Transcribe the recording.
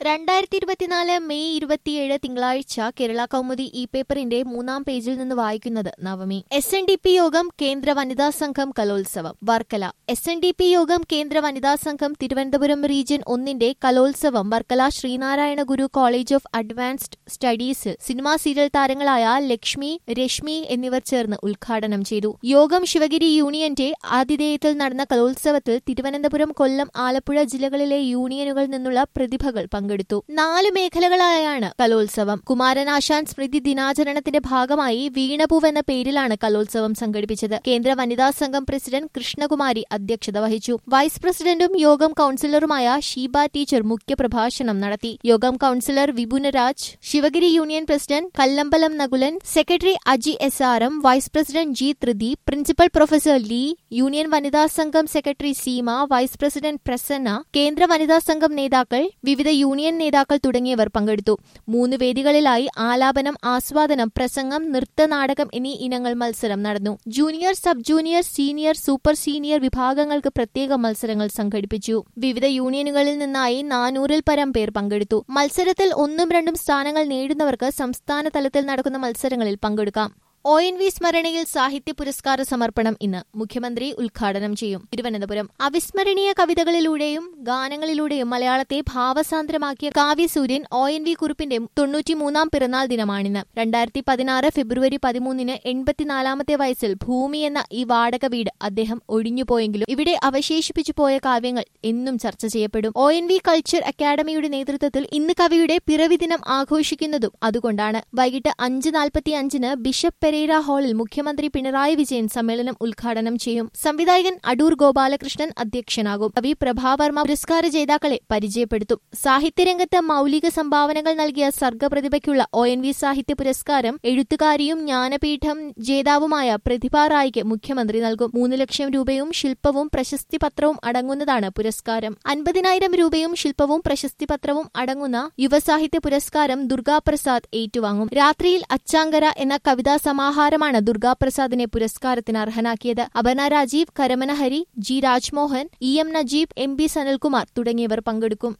രണ്ടായിരത്തി ഇരുപത്തിനാല് മെയ് ഇരുപത്തിയേഴ് തിങ്കളാഴ്ച കേരള കൗമുദി ഇ പേപ്പറിന്റെ മൂന്നാം പേജിൽ നിന്ന് വായിക്കുന്നത് Navami S N D P Yogam കേന്ദ്ര വനിതാ സംഘം കലോത്സവം Varkala S N D P Yogam കേന്ദ്ര വനിതാ സംഘം തിരുവനന്തപുരം റീജിയൻ ഒന്നിന്റെ കലോത്സവം Varkala Sreenarayana Guru college of advanced സ്റ്റഡീസിൽ സിനിമാ സീരിയൽ താരങ്ങളായ ലക്ഷ്മി രശ്മി എന്നിവർ ചേർന്ന് ഉദ്ഘാടനം ചെയ്തു യോഗം ശിവഗിരി യൂണിയന്റെ ആതിഥേയത്തിൽ നടന്ന കലോത്സവത്തിൽ തിരുവനന്തപുരം കൊല്ലം ആലപ്പുഴ ജില്ലകളിലെ യൂണിയനുകളിൽ നിന്നുള്ള പ്രതിഭകൾ പങ്കെടുത്തു നാല് മേഖലകളായാണ് കലോത്സവം കുമാരനാശാൻ സ്മൃതി ദിനാചരണത്തിന്റെ ഭാഗമായി വീണപൂവ് എന്ന പേരിലാണ് കലോത്സവം സംഘടിപ്പിച്ചത് കേന്ദ്ര വനിതാ സംഘം പ്രസിഡന്റ് കൃഷ്ണകുമാരി അധ്യക്ഷത വഹിച്ചു വൈസ് പ്രസിഡന്റും യോഗം കൌൺസിലറുമായ ഷീബ ടീച്ചർ മുഖ്യപ്രഭാഷണം നടത്തി Yogam councillor Vipunaraj Sivagiri union president Kallambalam Nakulan secretary Aji S R M vice president G Thrideep principal professor ലീ യൂണിയൻ വനിതാ സംഘം secretary Seema vice president Prasanna കേന്ദ്ര വനിതാ സംഘം നേതാക്കൾ വിവിധ യൂണിയൻ നേതാക്കൾ തുടങ്ങിയവർ പങ്കെടുത്തു മൂന്ന് വേദികളിലായി ആലാപനം ആസ്വാദനം പ്രസംഗം നൃത്തനാടകം എന്നീ ഇനങ്ങൾ മത്സരം നടന്നു junior sub junior senior super senior വിഭാഗങ്ങൾക്ക് പ്രത്യേക മത്സരങ്ങൾ സംഘടിപ്പിച്ചു വിവിധ യൂണിയനുകളിൽ നിന്നായി നാനൂറിൽ പരം പേർ പങ്കെടുത്തു മത്സരത്തിൽ ഒന്നും രണ്ടും സ്ഥാനങ്ങൾ നേടുന്നവർക്ക് സംസ്ഥാന തലത്തിൽ നടക്കുന്ന മത്സരങ്ങളിൽ പങ്കെടുക്കാം ഒ എൻ വി സ്മരണയിൽ സാഹിത്യ പുരസ്കാര സമർപ്പണം ഇന്ന് മുഖ്യമന്ത്രി ഉദ്ഘാടനം ചെയ്യും തിരുവനന്തപുരം അവിസ്മരണീയ കവിതകളിലൂടെയും ഗാനങ്ങളിലൂടെയും മലയാളത്തെ ഭാവസാന്ദ്രമാക്കിയ കാവ്യസൂര്യൻ ഒ എൻ വി കുറിപ്പിന്റെ തൊണ്ണൂറ്റിമൂന്നാം പിറന്നാൾ ദിനമാണിന്ന് രണ്ടായിരത്തി പതിനാറ് ഫെബ്രുവരി പതിമൂന്നിന് എൺപത്തിനാലാമത്തെ വയസ്സിൽ ഭൂമി എന്ന ഈ വാടക വീട് അദ്ദേഹം ഒഴിഞ്ഞുപോയെങ്കിലും ഇവിടെ അവശേഷിപ്പിച്ചു പോയ കാവ്യങ്ങൾ എന്നും ചർച്ച ചെയ്യപ്പെടും ഒ എൻ വി കൾച്ചർ അക്കാദമിയുടെ നേതൃത്വത്തിൽ ഇന്ന് കവിയുടെ പിറവി ദിനം ആഘോഷിക്കുന്നതും അതുകൊണ്ടാണ് വൈകിട്ട് അഞ്ച് നാൽപ്പത്തി അഞ്ചിന് ബിഷപ്പ് പെരേര ഹാളിൽ മുഖ്യമന്ത്രി പിണറായി വിജയൻ സമ്മേളനം ഉദ്ഘാടനം ചെയ്യും സംവിധായകൻ അടൂർ ഗോപാലകൃഷ്ണൻ അധ്യക്ഷനാകും കവി പ്രഭാവർമ്മ പുരസ്കാര ജേതാക്കളെ പരിചയപ്പെടുത്തും സാഹിത്യരംഗത്ത് മൌലിക സംഭാവനകൾ നൽകിയ സർഗപ്രതിഭയ്ക്കുള്ള ഒ എൻ വി സാഹിത്യ പുരസ്കാരം എഴുത്തുകാരിയും ജ്ഞാനപീഠം ജേതാവുമായ പ്രതിഭ റായിക്ക് മുഖ്യമന്ത്രി നൽകും മൂന്ന് ലക്ഷം രൂപയും ശില്പവും പ്രശസ്തി പത്രവും അടങ്ങുന്നതാണ് പുരസ്കാരം അൻപതിനായിരം രൂപയും ശില്പവും പ്രശസ്തി പത്രവും അടങ്ങുന്ന യുവസാഹിത്യ പുരസ്കാരം ദുർഗാപ്രസാദ് ഏറ്റുവാങ്ങും രാത്രിയിൽ അച്ചാങ്കര എന്ന കവിതാ സമാഹാരമാണ് ദുർഗാപ്രസാദിനെ പുരസ്കാരത്തിന് അർഹനാക്കിയത് Aparna Rajeev Karamana Hari G Rajmohan E M Najeeb M P Sanalkumar തുടങ്ങിയവർ പങ്കെടുക്കും